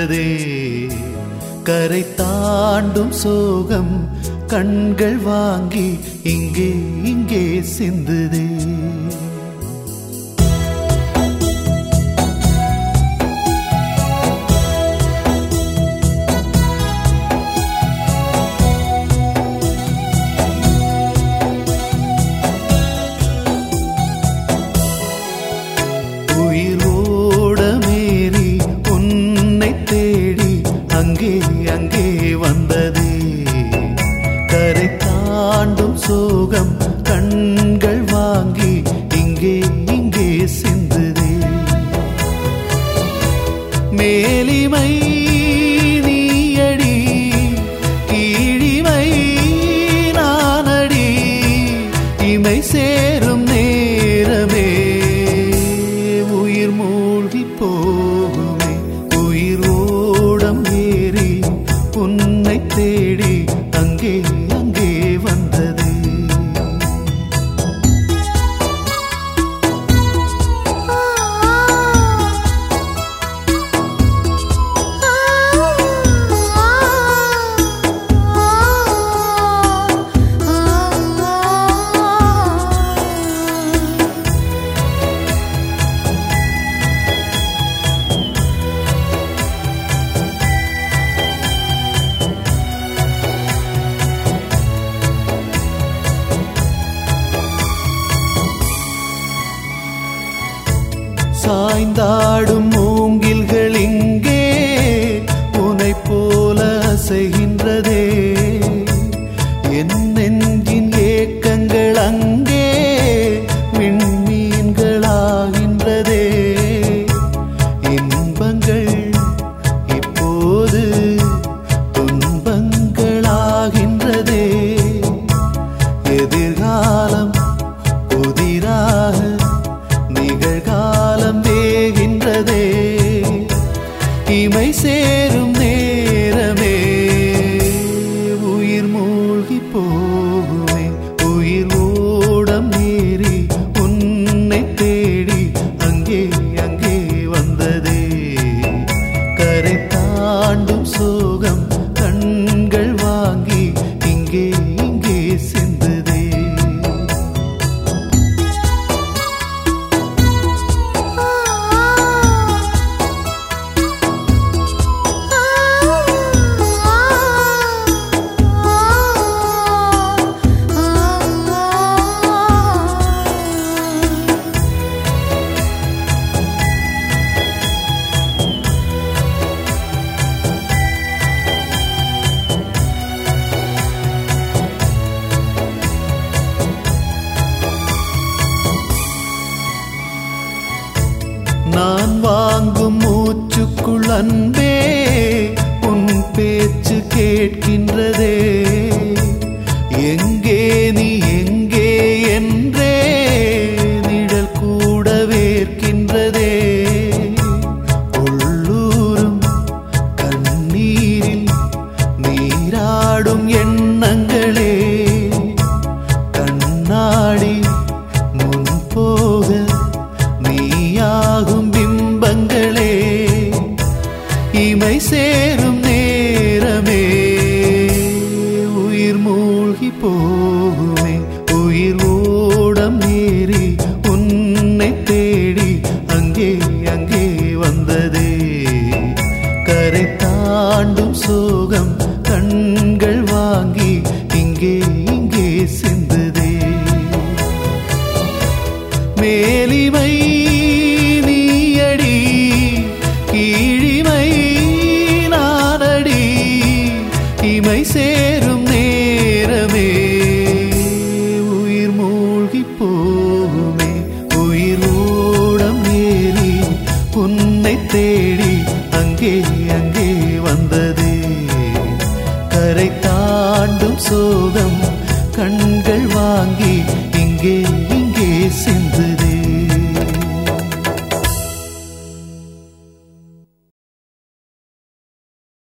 சென்றதே கரை தாண்டும் சோகம் கண்கள் வாங்கி இங்கே இங்கே சிந்துதே உயிரோட மீறி உன்னை தேடி அங்கே அங்கே வந்ததே கரை தாண்டும் சோகம் கண்கள் வாங்கி இங்கே இங்கே சிந்துதே மேலிமை நீயடி கீழிமை நானடி இமை சேரும் நேரமே உயிர் மூழ்கி போகுமே உயிர் ஓடம் ஏறி உன்னை தேடி அங்கே அங்கே வந்தது சாய்ந்தாடும் மூங்கில்கள் இங்கே உனை போல அசைகின்றதே என் நெஞ்சின் ஏக்கங்கள் அங்கே விண்மீன்களாகின்றதே இன்பங்கள் இப்போது துன்பங்களாகின்றதே எதிர்காலம் புதிராக நிகழ்காலம் வேகின்றதே இமை சேரும் நேரமே உயிர் மூழ்கி போகுமே உயிர் ஓடம் ஏறி உன்னை தேடி அங்கே அங்கே வந்ததே கரை தாண்டும் சோகம் கண்கள் வாங்கி இங்கே இங்கே சிந்துதே நான் வாங்கும் மூச்சுக்குள் அன்பே உன் பேச்சு கேட்கின்றதே எங்கே நீ எங்கே என்றே நிழல் கூட வேர்க்கின்றதே உள்ளூரும் கண்ணீரில் நீராடும் எண்ணங்களே கண்ணாடி முன் போக நீயாகும் பிம்பங்களே இமை சேரும் நேரமே உயிர் மூழ்கி போகுமே உயிர் ஓடம் ஏறி உன்னை தேடி அங்கே அங்கே வந்ததே கரை தாண்டும் சோகம் கண்கள் வாங்கி இங்கே இங்கே சிந்துதே மேலிமை நீயடி கீழிமை நானடி இமை சேரும் நேரமே உயிர் மூழ்கி போகுமே உயிர் ஓடம் ஏறி உன்னை தேடி அங்கே அங்கே வந்ததே கரை தாண்டும் சோகம் கண்கள் வாங்கி இங்கே